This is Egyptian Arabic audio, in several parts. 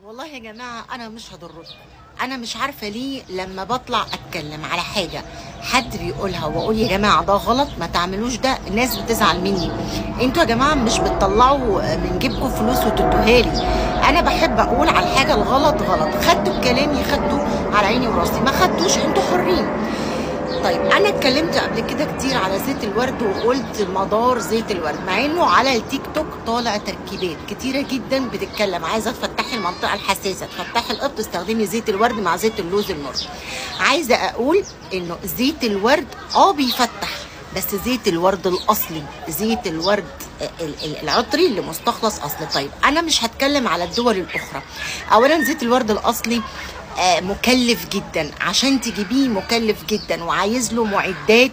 والله يا جماعة أنا مش هضركم أنا مش عارفة ليه لما بطلع أتكلم على حاجة حد بيقولها وأقول يا جماعة ده غلط ما تعملوش ده الناس بتزعل مني انتوا يا جماعة مش بتطلعوا من جيبكم فلوس وتدوها لي أنا بحب أقول على الحاجة الغلط غلط خدتوا كلامي خدتوا على عيني وراسي ما خدتوش انتوا حرين طيب انا اتكلمت قبل كده كتير على زيت الورد وقلت مدار زيت الورد مع انه على التيك توك طالع تركيبات كتيره جدا بتتكلم عايزه تفتحي المنطقه الحساسه تفتحي القبط تستخدمي زيت الورد مع زيت اللوز المر عايزه اقول انه زيت الورد اه بيفتح بس زيت الورد الاصلي زيت الورد ال- ال- العطري اللي مستخلص اصلي طيب انا مش هتكلم على الدول الاخرى اولا زيت الورد الاصلي آه، مكلف جدا عشان تجيبيه مكلف جدا وعايز له معدات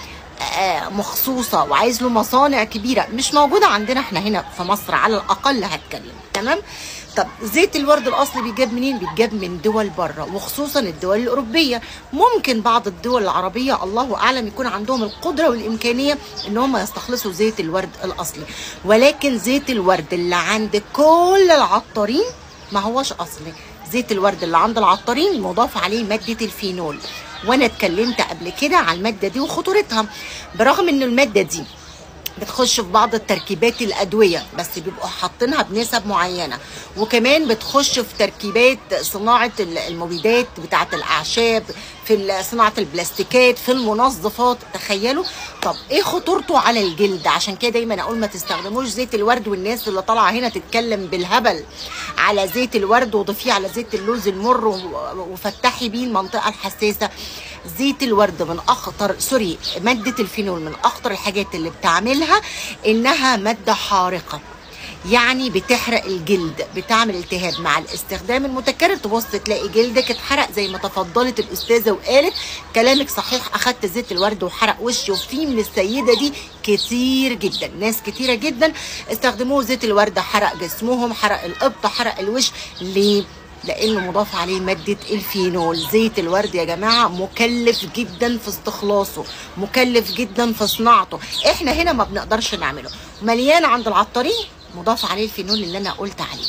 آه، مخصوصة وعايز له مصانع كبيرة مش موجودة عندنا احنا هنا في مصر على الأقل هتكلم تمام طب زيت الورد الأصلي بيجاب منين؟ بيتجاب من دول بره وخصوصا الدول الأوروبية ممكن بعض الدول العربية الله أعلم يكون عندهم القدرة والإمكانية إن هم يستخلصوا زيت الورد الأصلي ولكن زيت الورد اللي عند كل العطارين ما هوش أصلي زيت الورد اللي عند العطارين مضاف عليه مادة الفينول وانا اتكلمت قبل كده على المادة دي وخطورتها برغم ان المادة دي بتخش في بعض التركيبات الادويه بس بيبقوا حاطينها بنسب معينه وكمان بتخش في تركيبات صناعه المبيدات بتاعه الاعشاب في صناعه البلاستيكات في المنظفات تخيلوا طب ايه خطورته على الجلد عشان كده دايما اقول ما تستخدموش زيت الورد والناس اللي طالعه هنا تتكلم بالهبل على زيت الورد وضيفيه على زيت اللوز المر و- وفتحي بيه المنطقه الحساسه زيت الورد من اخطر سوري ماده الفينول من اخطر الحاجات اللي بتعملها انها ماده حارقه يعني بتحرق الجلد بتعمل التهاب مع الاستخدام المتكرر تبص تلاقي جلدك اتحرق زي ما تفضلت الاستاذه وقالت كلامك صحيح اخدت زيت الورد وحرق وشي وفي من السيده دي كتير جدا ناس كتيره جدا استخدموه زيت الورد حرق جسمهم حرق القبط حرق الوش ليه لانه مضاف عليه ماده الفينول زيت الورد يا جماعه مكلف جدا في استخلاصه مكلف جدا في صناعته احنا هنا ما بنقدرش نعمله مليان عند العطارين مضاف عليه الفينول اللي انا قلت عليه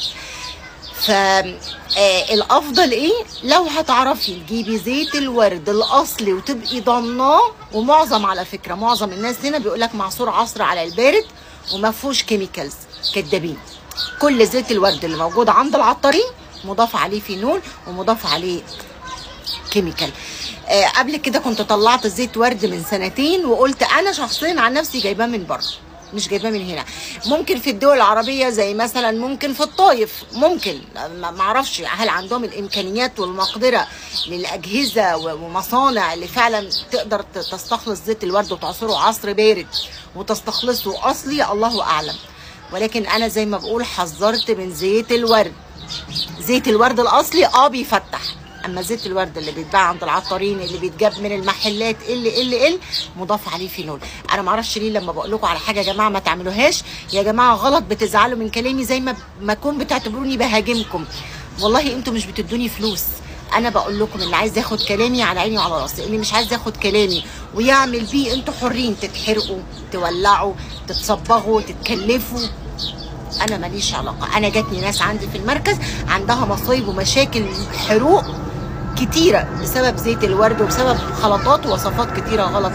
فالافضل ايه لو هتعرفي تجيبي زيت الورد الاصلي وتبقي ضمناه ومعظم على فكره معظم الناس هنا بيقول لك معصور عصر على البارد وما فيهوش كيميكالز كدابين كل زيت الورد اللي موجود عند العطارين مضاف عليه فينول ومضاف عليه كيميكال آه قبل كده كنت طلعت زيت ورد من سنتين وقلت انا شخصيا عن نفسي جايباه من بره مش جايباه من هنا ممكن في الدول العربيه زي مثلا ممكن في الطايف ممكن ما ما اعرفش هل عندهم الامكانيات والمقدره للاجهزه و- ومصانع اللي فعلا تقدر ت- تستخلص زيت الورد وتعصره عصر بارد وتستخلصه اصلي الله اعلم ولكن انا زي ما بقول حذرت من زيت الورد زيت الورد الاصلي اه بيفتح اما زيت الورد اللي بيتباع عند العطارين اللي بيتجاب من المحلات اللي اللي اللي مضاف عليه فينول انا ما اعرفش ليه لما بقول لكم على حاجه يا جماعه ما تعملوهاش يا جماعه غلط بتزعلوا من كلامي زي ما ما اكون بتعتبروني بهاجمكم والله انتوا مش بتدوني فلوس انا بقول لكم اللي عايز ياخد كلامي على عيني وعلى راسي اللي مش عايز ياخد كلامي ويعمل بيه انتوا حرين تتحرقوا تولعوا تتصبغوا تتكلفوا انا ماليش علاقه انا جاتني ناس عندي في المركز عندها مصايب ومشاكل حروق كتيره بسبب زيت الورد وبسبب خلطات ووصفات كتيره غلط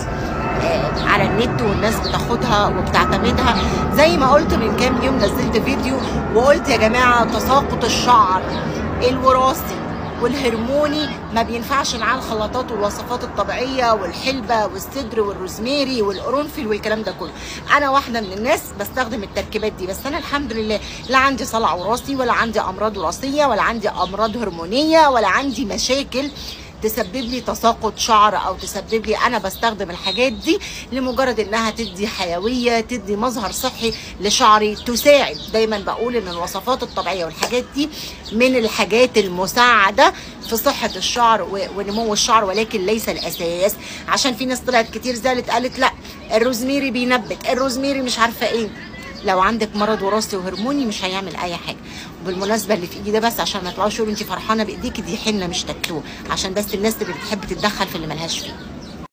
آه، على النت والناس بتاخدها وبتعتمدها زي ما قلت من كام يوم نزلت فيديو وقلت يا جماعه تساقط الشعر الوراثي والهرموني ما بينفعش معاه الخلطات والوصفات الطبيعيه والحلبه والسدر والروزميري والقرنفل والكلام ده كله انا واحده من الناس بستخدم التركيبات دي بس انا الحمد لله لا عندي صلع وراثي ولا عندي امراض وراثيه ولا عندي امراض هرمونيه ولا عندي مشاكل تسبب لي تساقط شعر او تسبب لي انا بستخدم الحاجات دي لمجرد انها تدي حيويه تدي مظهر صحي لشعري تساعد دايما بقول ان الوصفات الطبيعيه والحاجات دي من الحاجات المساعده في صحه الشعر و- ونمو الشعر ولكن ليس الاساس عشان في ناس طلعت كتير زعلت قالت لا الروزميري بينبت الروزميري مش عارفه ايه لو عندك مرض وراثي وهرموني مش هيعمل اي حاجه وبالمناسبه اللي في ايدي ده بس عشان ما تطلعوش يقولوا انت فرحانه بايديكي دي حنه مش تاتو عشان بس الناس اللي بتحب تتدخل في اللي ملهاش فيه